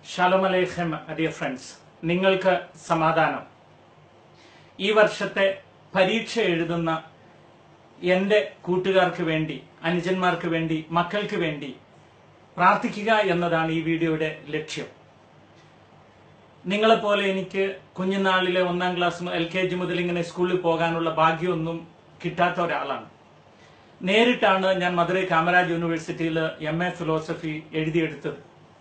Shalom അലേഖം dear friends നിങ്ങൾക്ക് സമാധാനം ഈ വർഷത്തെ പരീക്ഷ എഴുതുന്ന എൻ്റെ കൂട്ടുകാർക്ക് വേണ്ടി അനുജന്മാർക്ക് വേണ്ടി മക്കൾക്ക് വേണ്ടി പ്രാർത്ഥിക്കുക എന്നതാണ് ഈ വീഡിയോയുടെ ലക്ഷ്യം നിങ്ങളെപ്പോലെ എനിക്ക് കുഞ്ഞുനാളിലെ ഒന്നാം ക്ലാസ് എൽ കെ ജി മുതൽ ഇങ്ങനെ സ്കൂളിൽ പോകാനുള്ള ഭാഗ്യമൊന്നും കിട്ടാത്ത ഒരാളാണ് നേരിട്ടാണ് ഞാൻ മധുരൈ കാമരാജ് യൂണിവേഴ്സിറ്റിയിൽ എം എ ഫിലോസഫി എഴുതിയെടുത്തത്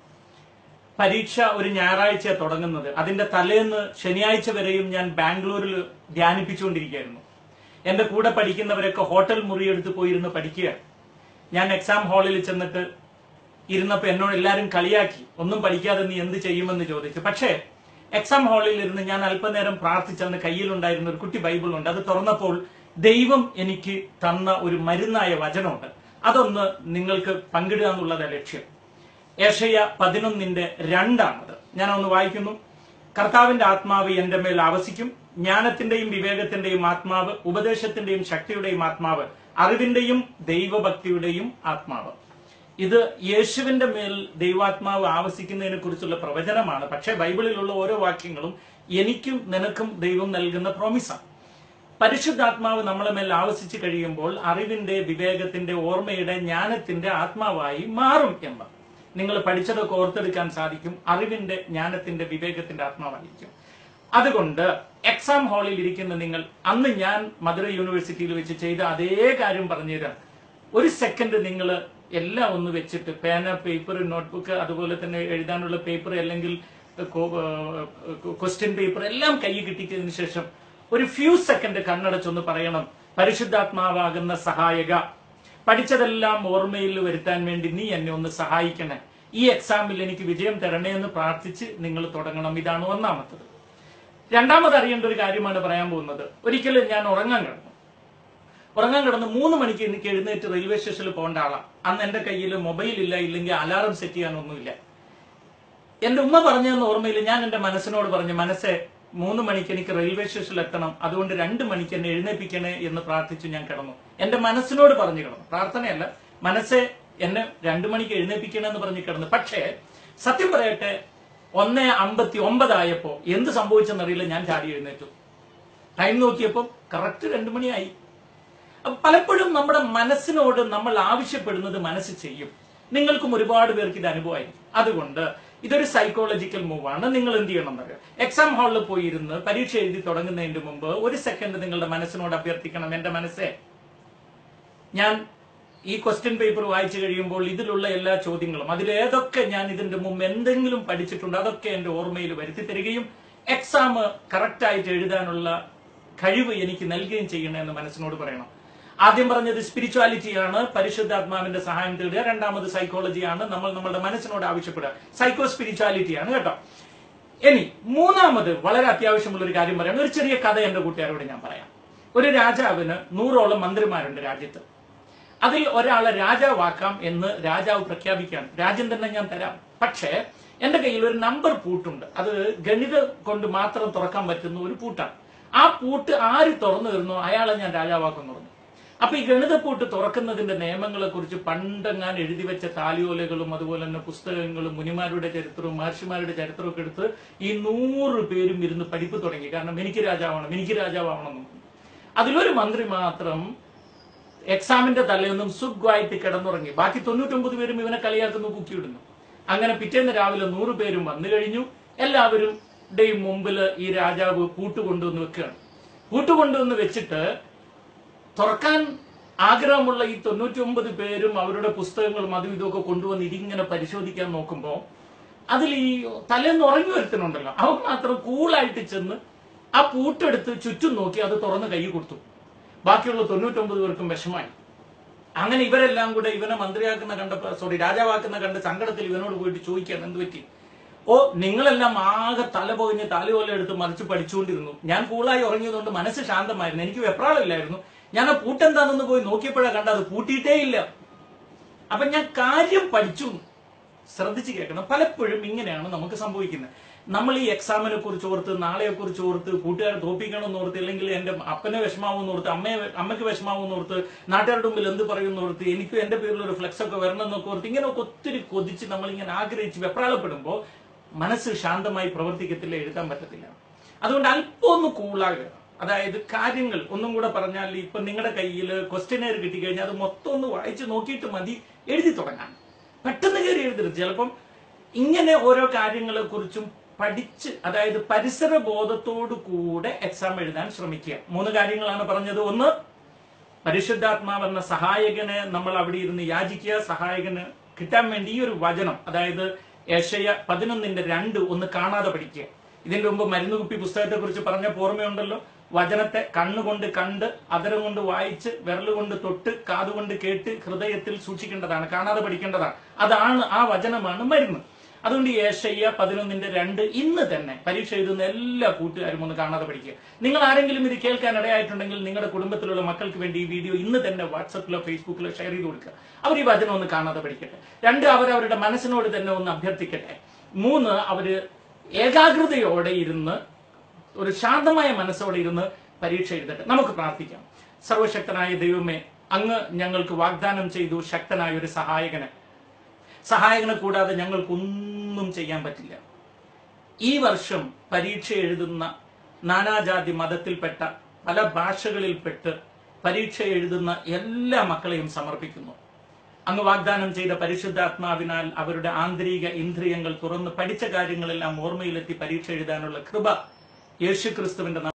പരീക്ഷ ഒരു ഞായറാഴ്ച തുടങ്ങുന്നത് അതിന്റെ തലേന്ന് ശനിയാഴ്ച വരെയും ഞാൻ ബാംഗ്ലൂരിൽ ധ്യാനിപ്പിച്ചുകൊണ്ടിരിക്കുകയായിരുന്നു എന്റെ കൂടെ പഠിക്കുന്നവരൊക്കെ ഹോട്ടൽ മുറിയെടുത്ത് പോയിരുന്ന് പഠിക്കുക ഞാൻ എക്സാം ഹാളിൽ ചെന്നിട്ട് ഇരുന്നപ്പോ എന്നോട് എല്ലാവരും കളിയാക്കി ഒന്നും പഠിക്കാതെ നീ എന്ത് ചെയ്യുമെന്ന് ചോദിച്ചു പക്ഷേ എക്സാം ഹാളിൽ ഇരുന്ന് ഞാൻ അല്പനേരം പ്രാർത്ഥിച്ചെന്ന് കയ്യിലുണ്ടായിരുന്ന ഒരു കുട്ടി ബൈബിൾ ഉണ്ട് അത് തുറന്നപ്പോൾ ദൈവം എനിക്ക് തന്ന ഒരു മരുന്നായ വചനമുണ്ട് അതൊന്ന് നിങ്ങൾക്ക് പങ്കിടുക എന്നുള്ളത് ലക്ഷ്യം ഏഷ്യ പതിനൊന്നിന്റെ രണ്ടാണത് ഞാൻ ഒന്ന് വായിക്കുന്നു കർത്താവിന്റെ ആത്മാവ് എന്റെ മേൽ ആവസിക്കും ജ്ഞാനത്തിന്റെയും വിവേകത്തിന്റെയും ആത്മാവ് ഉപദേശത്തിന്റെയും ശക്തിയുടെയും ആത്മാവ് അറിവിന്റെയും ദൈവഭക്തിയുടെയും ആത്മാവ് ഇത് യേശുവിന്റെ മേൽ ദൈവാത്മാവ് ആവസിക്കുന്നതിനെ കുറിച്ചുള്ള പ്രവചനമാണ് പക്ഷേ ബൈബിളിലുള്ള ഓരോ വാക്യങ്ങളും എനിക്കും നിനക്കും ദൈവം നൽകുന്ന പ്രോമിസാണ് പരിശുദ്ധാത്മാവ് നമ്മളെ മേൽ ആവസിച്ചു കഴിയുമ്പോൾ അറിവിന്റെ വിവേകത്തിന്റെ ഓർമ്മയുടെ ജ്ഞാനത്തിന്റെ ആത്മാവായി മാറും എന്ന് നിങ്ങൾ പഠിച്ചതൊക്കെ ഓർത്തെടുക്കാൻ സാധിക്കും അറിവിന്റെ ജ്ഞാനത്തിന്റെ വിവേകത്തിന്റെ ആത്മാവായിരിക്കും അതുകൊണ്ട് എക്സാം ഹാളിൽ ഇരിക്കുന്ന നിങ്ങൾ അന്ന് ഞാൻ മധുര യൂണിവേഴ്സിറ്റിയിൽ വെച്ച് ചെയ്ത അതേ കാര്യം പറഞ്ഞുതരാം ഒരു സെക്കൻഡ് നിങ്ങൾ എല്ലാം ഒന്ന് വെച്ചിട്ട് പേന പേപ്പർ നോട്ട്ബുക്ക് അതുപോലെ തന്നെ എഴുതാനുള്ള പേപ്പർ അല്ലെങ്കിൽ ക്വസ്റ്റ്യൻ പേപ്പർ എല്ലാം കൈ കിട്ടിച്ചതിന് ശേഷം ഒരു ഫ്യൂ സെക്കൻഡ് കണ്ണടച്ചൊന്ന് പറയണം പരിശുദ്ധാത്മാവാകുന്ന സഹായക പഠിച്ചതെല്ലാം ഓർമ്മയിൽ വരുത്താൻ വേണ്ടി നീ എന്നെ ഒന്ന് സഹായിക്കണേ ഈ എക്സാമിൽ എനിക്ക് വിജയം തരണേ എന്ന് പ്രാർത്ഥിച്ച് നിങ്ങൾ തുടങ്ങണം ഇതാണ് ഒന്നാമത്തത് രണ്ടാമത് അറിയേണ്ട ഒരു കാര്യമാണ് പറയാൻ പോകുന്നത് ഒരിക്കലും ഞാൻ ഉറങ്ങാൻ കിടന്നു ഉറങ്ങാൻ കിടന്ന് മൂന്ന് മണിക്ക് എനിക്ക് എഴുന്നേറ്റ് റെയിൽവേ സ്റ്റേഷനിൽ പോകേണ്ട ആളാണ് അന്ന് എന്റെ കയ്യിൽ മൊബൈൽ ഇല്ല ഇല്ലെങ്കിൽ അലാറം സെറ്റ് ചെയ്യാനൊന്നുമില്ല എന്റെ ഉമ്മ പറഞ്ഞതെന്ന് ഓർമ്മയിൽ ഞാൻ എന്റെ മനസ്സിനോട് പറഞ്ഞു മനസ്സെ മൂന്ന് മണിക്ക് എനിക്ക് റെയിൽവേ സ്റ്റേഷനിൽ എത്തണം അതുകൊണ്ട് രണ്ട് മണിക്ക് എന്നെ എഴുന്നേപ്പിക്കണേ എന്ന് പ്രാർത്ഥിച്ചു ഞാൻ കിടന്നു എന്റെ മനസ്സിനോട് പറഞ്ഞു കിടന്നു പ്രാർത്ഥനയല്ല മനസ്സെ എന്നെ രണ്ടു മണിക്ക് എഴുന്നേപ്പിക്കണേ എന്ന് പറഞ്ഞ് കിടന്നു പക്ഷേ സത്യം പറയട്ടെ ഒന്ന് അമ്പത്തി ഒമ്പതായപ്പോ എന്ത് സംഭവിച്ചെന്നറിയില്ല ഞാൻ ചാടി എഴുന്നേറ്റു ടൈം നോക്കിയപ്പോൾ കറക്റ്റ് രണ്ടു മണിയായി അപ്പൊ പലപ്പോഴും നമ്മുടെ മനസ്സിനോട് നമ്മൾ ആവശ്യപ്പെടുന്നത് മനസ്സ് ചെയ്യും നിങ്ങൾക്കും ഒരുപാട് പേർക്ക് ഇത് അനുഭവമായിരിക്കും അതുകൊണ്ട് ഇതൊരു സൈക്കോളജിക്കൽ മൂവാണ് നിങ്ങൾ എന്ത് ചെയ്യണം എന്നറിയാം എക്സാം ഹാളിൽ പോയിരുന്ന് പരീക്ഷ എഴുതി തുടങ്ങുന്നതിന് മുമ്പ് ഒരു സെക്കൻഡ് നിങ്ങളുടെ മനസ്സിനോട് അഭ്യർത്ഥിക്കണം എന്റെ മനസ്സേ ഞാൻ ഈ ക്വസ്റ്റ്യൻ പേപ്പർ വായിച്ചു കഴിയുമ്പോൾ ഇതിലുള്ള എല്ലാ ചോദ്യങ്ങളും അതിലേതൊക്കെ ഞാൻ ഇതിന്റെ മുമ്പ് എന്തെങ്കിലും പഠിച്ചിട്ടുണ്ട് അതൊക്കെ എന്റെ ഓർമ്മയിൽ വരുത്തി തരികയും എക്സാം കറക്റ്റ് ആയിട്ട് എഴുതാനുള്ള കഴിവ് എനിക്ക് നൽകുകയും ചെയ്യണമെന്ന് മനസ്സിനോട് പറയണം ആദ്യം പറഞ്ഞത് സ്പിരിച്വാലിറ്റിയാണ് പരിശുദ്ധാത്മാവിന്റെ സഹായം തേടുക രണ്ടാമത് സൈക്കോളജിയാണ് നമ്മൾ നമ്മുടെ മനസ്സിനോട് ആവശ്യപ്പെടുക സൈക്കോ സ്പിരിച്വാലിറ്റിയാണ് കേട്ടോ ഇനി മൂന്നാമത് വളരെ അത്യാവശ്യമുള്ള ഒരു കാര്യം പറയാം ഒരു ചെറിയ കഥ എന്റെ കൂട്ടുകാരോട് ഞാൻ പറയാം ഒരു രാജാവിന് നൂറോളം മന്ത്രിമാരുണ്ട് രാജ്യത്ത് അതിൽ ഒരാളെ രാജാവാക്കാം എന്ന് രാജാവ് പ്രഖ്യാപിക്കുകയാണ് രാജ്യം തന്നെ ഞാൻ തരാം പക്ഷേ എന്റെ കയ്യിൽ ഒരു നമ്പർ പൂട്ടുണ്ട് അത് ഗണിതം കൊണ്ട് മാത്രം തുറക്കാൻ പറ്റുന്ന ഒരു പൂട്ടാണ് ആ പൂട്ട് ആര് തുറന്നു തരുന്നോ അയാളെ ഞാൻ രാജാവാക്കുന്നു പറഞ്ഞു അപ്പൊ ഈ ഗണിതപ്പൂട്ട് തുറക്കുന്നതിന്റെ നിയമങ്ങളെ കുറിച്ച് പണ്ടെങ്ങാൻ എഴുതി വെച്ച താലിയോലകളും അതുപോലെ തന്നെ പുസ്തകങ്ങളും മുനിമാരുടെ ചരിത്രവും മഹർഷിമാരുടെ ചരിത്രവും ഒക്കെ എടുത്ത് ഈ നൂറ് പേരും ഇരുന്ന് പഠിപ്പ് തുടങ്ങി കാരണം എനിക്ക് രാജാവണം എനിക്ക് രാജാവണം എന്ന് അതിലൊരു മന്ത്രി മാത്രം എക്സാമിന്റെ തലേന്നും സുഖമായിട്ട് കിടന്നുറങ്ങി ബാക്കി തൊണ്ണൂറ്റൊമ്പത് പേരും ഇവനെ കളിയാക്കുന്നു കുക്കിയിടുന്നു അങ്ങനെ പിറ്റേന്ന് രാവിലെ നൂറ് പേരും വന്നു കഴിഞ്ഞു എല്ലാവരും മുമ്പിൽ ഈ രാജാവ് പൂട്ട് കൊണ്ടുവന്ന് വെക്കുകയാണ് പൂട്ട് കൊണ്ടുവന്ന് വെച്ചിട്ട് തുറക്കാൻ ആഗ്രഹമുള്ള ഈ തൊണ്ണൂറ്റി ഒമ്പത് പേരും അവരുടെ പുസ്തകങ്ങളും അതും ഇതൊക്കെ കൊണ്ടുവന്ന് ഇതിങ്ങനെ പരിശോധിക്കാൻ നോക്കുമ്പോൾ അതിൽ ഈ തലേന്ന് ഉറങ്ങി വരുത്തുന്നുണ്ടല്ലോ അവൻ മാത്രം കൂളായിട്ട് ചെന്ന് ആ പൂട്ടെടുത്ത് ചുറ്റും നോക്കി അത് തുറന്ന് കൈ കൊടുത്തു ബാക്കിയുള്ള തൊണ്ണൂറ്റൊമ്പത് പേർക്കും വിഷമായി അങ്ങനെ ഇവരെല്ലാം കൂടെ ഇവനെ മന്ത്രിയാക്കുന്ന കണ്ടപ്പോ സോറി രാജാവാക്കുന്ന കണ്ട് സങ്കടത്തിൽ ഇവനോട് പോയിട്ട് ചോദിക്കാൻ എന്ത് പറ്റി ഓ നിങ്ങളെല്ലാം ആകെ തല പോയിഞ്ഞ് തലയോല എടുത്ത് മറിച്ച് പഠിച്ചുകൊണ്ടിരുന്നു ഞാൻ കൂളായി ഉറങ്ങിയതുകൊണ്ട് മനസ്സ് ശാന്തമായിരുന്നു എനിക്ക് വെപ്രാളമില്ലായിരുന്നു ഞാൻ ആ പൂട്ടെന്താണെന്ന് പോയി നോക്കിയപ്പോഴാണ് കണ്ട അത് പൂട്ടിയിട്ടേ ഇല്ല അപ്പൊ ഞാൻ കാര്യം പഠിച്ചു ശ്രദ്ധിച്ച് കേൾക്കണം പലപ്പോഴും ഇങ്ങനെയാണ് നമുക്ക് സംഭവിക്കുന്നത് നമ്മൾ ഈ എക്സാമിനെ കുറിച്ച് ഓർത്ത് നാളെയെ കുറിച്ച് ഓർത്ത് കൂട്ടുകാരെ തോപ്പിക്കണമെന്ന് ഓർത്ത് അല്ലെങ്കിൽ എന്റെ അപ്പനെ വിഷമാവെന്ന് ഓർത്ത് അമ്മയെ അമ്മയ്ക്ക് വിഷമാവെന്ന് ഓർത്ത് നാട്ടുകാരുടെ മുമ്പിൽ എന്ത് പറയുമെന്ന് ഓർത്ത് എനിക്കും എന്റെ പേരിൽ ഒരു ഫ്ലെക്സ് ഒക്കെ വരണം എന്നൊക്കെ ഓർത്ത് ഇങ്ങനെയൊക്കെ ഒത്തിരി കൊതിച്ച് നമ്മൾ ഇങ്ങനെ ആഗ്രഹിച്ച് വെപ്രാളപ്പെടുമ്പോൾ മനസ്സ് ശാന്തമായി പ്രവർത്തിക്കത്തില്ല എഴുതാൻ പറ്റത്തില്ല അതുകൊണ്ട് അല്പം ഒന്ന് കൂളാകുക അതായത് കാര്യങ്ങൾ ഒന്നും കൂടെ പറഞ്ഞാൽ ഇപ്പൊ നിങ്ങളുടെ കയ്യിൽ ക്വസ്റ്റ്യനെയർ കിട്ടിക്കഴിഞ്ഞാൽ അത് മൊത്തം ഒന്ന് വായിച്ച് നോക്കിയിട്ട് മതി എഴുതി തുടങ്ങാൻ പെട്ടെന്ന് കയറി എഴുതരുത് ചിലപ്പം ഇങ്ങനെ ഓരോ കാര്യങ്ങളെ കുറിച്ചും പഠിച്ച് അതായത് പരിസര ബോധത്തോടു കൂടെ എക്സാം എഴുതാൻ ശ്രമിക്കുക മൂന്ന് കാര്യങ്ങളാണ് പറഞ്ഞത് ഒന്ന് പരിശുദ്ധാത്മാവെന്ന സഹായകനെ നമ്മൾ അവിടെ ഇരുന്ന് യാചിക്കുക സഹായകന് കിട്ടാൻ വേണ്ടി ഈ ഒരു വചനം അതായത് ഏഷ്യ പതിനൊന്നിന്റെ രണ്ട് ഒന്ന് കാണാതെ പഠിക്കുക ഇതിന്റെ മുമ്പ് മരുന്ന് കുപ്പി പുസ്തകത്തെ കുറിച്ച് പറഞ്ഞ ഓർമ്മയുണ്ടല്ലോ വചനത്തെ കണ്ണുകൊണ്ട് കണ്ട് അതരം കൊണ്ട് വായിച്ച് വിരലുകൊണ്ട് തൊട്ട് കാതുകൊണ്ട് കേട്ട് ഹൃദയത്തിൽ സൂക്ഷിക്കേണ്ടതാണ് കാണാതെ പഠിക്കേണ്ടതാണ് അതാണ് ആ വചനമാണ് മരുന്ന് അതുകൊണ്ട് ഈ ഏഷ്യ പതിനൊന്നിന്റെ രണ്ട് ഇന്ന് തന്നെ പരീക്ഷ എഴുതുന്ന എല്ലാ കൂട്ടുകാരും ഒന്ന് കാണാതെ പഠിക്കുക നിങ്ങൾ ആരെങ്കിലും ഇത് കേൾക്കാൻ ഇടയായിട്ടുണ്ടെങ്കിൽ നിങ്ങളുടെ കുടുംബത്തിലുള്ള മക്കൾക്ക് വേണ്ടി ഈ വീഡിയോ ഇന്ന് തന്നെ വാട്സപ്പിലോ ഫേസ്ബുക്കിലോ ഷെയർ ചെയ്ത് കൊടുക്കുക അവർ ഈ വചനം ഒന്ന് കാണാതെ പഠിക്കട്ടെ രണ്ട് അവർ അവരുടെ മനസ്സിനോട് തന്നെ ഒന്ന് അഭ്യർത്ഥിക്കട്ടെ മൂന്ന് അവര് ഏകാഗ്രതയോടെ ഇരുന്ന് ഒരു ശാന്തമായ മനസ്സോടെ ഇരുന്ന് പരീക്ഷ എഴുതട്ടെ നമുക്ക് പ്രാർത്ഥിക്കാം സർവശക്തനായ ദൈവമേ അങ്ങ് ഞങ്ങൾക്ക് വാഗ്ദാനം ചെയ്തു ശക്തനായ ഒരു സഹായകനെ സഹായകനെ കൂടാതെ ഞങ്ങൾക്കൊന്നും ചെയ്യാൻ പറ്റില്ല ഈ വർഷം പരീക്ഷ എഴുതുന്ന നാനാജാതി മതത്തിൽപ്പെട്ട പല ഭാഷകളിൽപ്പെട്ട് പരീക്ഷ എഴുതുന്ന എല്ലാ മക്കളെയും സമർപ്പിക്കുന്നു അങ്ങ് വാഗ്ദാനം ചെയ്ത പരിശുദ്ധാത്മാവിനാൽ അവരുടെ ആന്തരിക ഇന്ദ്രിയങ്ങൾ തുറന്ന് പഠിച്ച കാര്യങ്ങളെല്ലാം ഓർമ്മയിലെത്തി പരീക്ഷ എഴുതാനുള്ള കൃപ യേശുക്രിസ്തുവിന്റെ